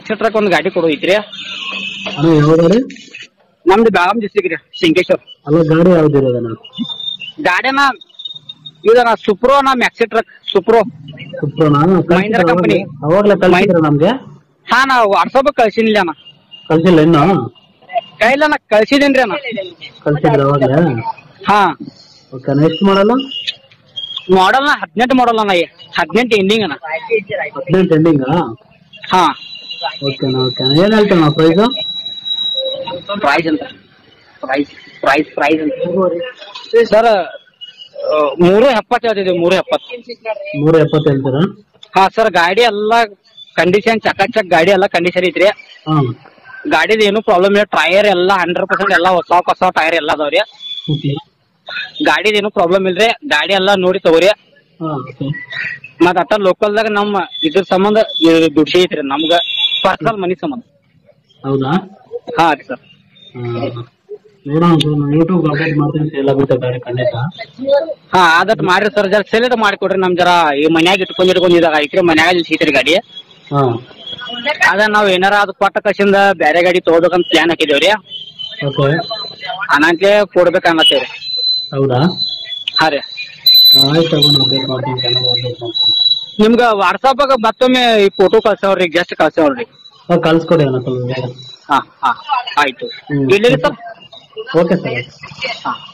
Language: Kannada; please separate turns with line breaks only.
ಮ್ಯಾಕ್ಸಿ ಟ್ರಕ್ ಒಂದು ಗಾಡಿ ಕೊಡೋದೈತ್ರಿ
ಅಣ್ಣ ಯಾವ ಗಾಡಿ
ನಮ್ದು ಬೆಳಗಾಂ ಡಿಸ್ಟಿಕ್ ರೀ ಸಿಂಗೇಶ್ವರ್
ಅಲ್ಲ ಗಾಡಿ ಯಾವ್ದು ಇರೋದಣ್ಣ
ಗಾಡಿನ ಇದನ್ನ ಸುಪ್ರೋನ ಮ್ಯಾಕ್ಸಿ ಟ್ರಕ್ ಸುಪ್ರೋ
ಸುಪ್ರೋನಾ
ಮಹೀಂದ್ರ company.
ಅವಾಗಲೇ ಕಳ್ಸಿದ್ರ ನಮ್ಗೆ
ಹಾ ನಾ ವಾಟ್ಸಪ್ ಕಳ್ಸಿನಿಲ್ಲ ಅಣ್ಣ
ಕಳ್ಸಿಲ್ಲ ಇನ್ನು
ಕೈಲ ನಾ ಕಳ್ಸಿದೀನ್ರಿ ಅಣ್ಣ
ಕಳ್ಸಿದ್ರ ಅವಾಗಲೇ
ಹಾ
ಓಕೆ ಅಣ್ಣ ಎಷ್ಟು ಮಾಡಲ್ಲ
ಮಾಡಲ್ ನ ಹದಿನೆಂಟು ಮಾಡಲ್ ಅಣ್ಣ ಹದಿನೆಂಟು ಎಂಡಿಂಗ್ ಅಣ್ಣ
ಹದಿನೆಂಟು ಎಂಡಿಂಗಾ
ಹಾ
ಓಕೆ ಅಣ್ಣ ಓಕೆ ಅಣ್ಣ ಏನು ಹೇಳ್ತಾನ ಪ್ರೈಸು
ಪ್ರೈಸ್ ಅಂತ ಪ್ರೈಸ್ ಪ್ರೈಸ್ ಪ್ರೈಸ್ ಅಂತ ಸರ್ ಮೂರು ಎಪ್ಪತ್ತು ಹೇಳ್ತಿದ್ದೀವಿ ಮೂರು ಎಪ್ಪತ್ತು
ನೂರ ಎಪ್ಪತ್ತು ಹೇಳ್ತೀರಾ
ಹಾ ಸರ್ ಗಾಡಿ ಎಲ್ಲ ಕಂಡೀಷನ್ ಚಕಾಚಕ್ ಗಾಡಿ ಎಲ್ಲ ಕಂಡೀಷನ್ ಐತ್ರಿ
ಹಾಂ
ಗಾಡಿದ ಏನು ಪ್ರಾಬ್ಲಮ್ ಇಲ್ಲ ಟೈರ್ ಎಲ್ಲ ಹಂಡ್ರೆಡ್ ಪರ್ಸೆಂಟ್ ಎಲ್ಲ ಹೊಸ ಹೊಸ ಟೈರ್ ಎಲ್ಲ ಅದಾವ್ರಿ
ಓಕೆ
ಗಾಡಿದ ಏನು ಪ್ರಾಬ್ಲಮ್ ಇಲ್ರಿ ಗಾಡಿ ಎಲ್ಲ ನೋಡಿ ತಗೋರಿ
ಹಾಂ ಓಕೆ
ಮತ್ತ ಅಟ್ಟ ಲೋಕಲ್ದಾಗ ನಮ್ಮ ಇದ್ರ ಸಂಬಂಧ ದುಡ್ಡು ಐತ್ರಿ ನಮ್ಗ ಪರ್ಸನಲ್ ಮನಿ ಸಂಬಂಧ
ಹೌದಾ
ಹಾ ರೀ ಸರ್
ಹಾಂ ನೋಡೋಣ ನಾನು ಯೂಟ್ಯೂಬ್ ಅಪ್ಡೇಟ್ ಮಾಡ್ತೀನಿ ಸೇಲ್ ಆಗುತ್ತೆ ಗಾಡಿ ಖಂಡಿತ
ಹಾ ಆದಟ್ ಮಾಡ್ರಿ ಸರ್ ಜರ ಸೆಲೆಕ್ಟ್ ಮಾಡಿಕೊಡ್ರಿ ನಮ್ ಜರ ಈ ಮನ್ಯಾಗ ಇಟ್ಕೊಂಡ್ ಇಟ್ಕೊಂಡ್ ಇದಾಗ ಐತ್ರಿ ಮನ್ಯಾಗ ನಿಲ್ಸೈತ್ರಿ ಗಾಡಿ
ಹಾಂ
ಅದ ನಾವ್ ಏನಾರ ಅದು ಕೊಟ್ಟ ಕಸಿಂದ ಬೇರೆ ಗಾಡಿ ತಗೋಬೇಕಂತ ಪ್ಲಾನ್ ಹಾಕಿದೇವ್ರಿ
ಓಕೆ
ಅನಂತ್ಲೆ ಕೊಡ್ಬೇಕನ್ನತ್ತೇವ್ರಿ
ಹೌದಾ
ಹಾ ರೀ
ಆಯ್ತು ತಗೊಂಡು ಅಪ್ಡೇಟ್ ಮಾಡ್ತೀನಿ ಚೆನ್ನಾಗಿ ಅಪ್ಡೇಟ್ ಮಾಡ್ತೀನಿ
ನಿಮ್ಗ ವಾಟ್ಸಪ್ ಮತ್ತೊಮ್ಮೆ ಈ ಫೋಟೋ ಕಳ್ಸವ್ರಿ ಗೆಸ್ಟ್ ಕಳ್ಸವ್ರಿ
ಹಾಂ ಕಳ್ಸ್ಕೊಡಿ ಅಣ್ಣ ಸ್ವಲ್ಪ ಬೇಗ
ಹಾ ಹಾ ಆಯ್ತು
ಹ್ಮ್.
ಇಡ್ಲಿ ಸರ್
ಓಕೆ ಸರ್
ಹಾ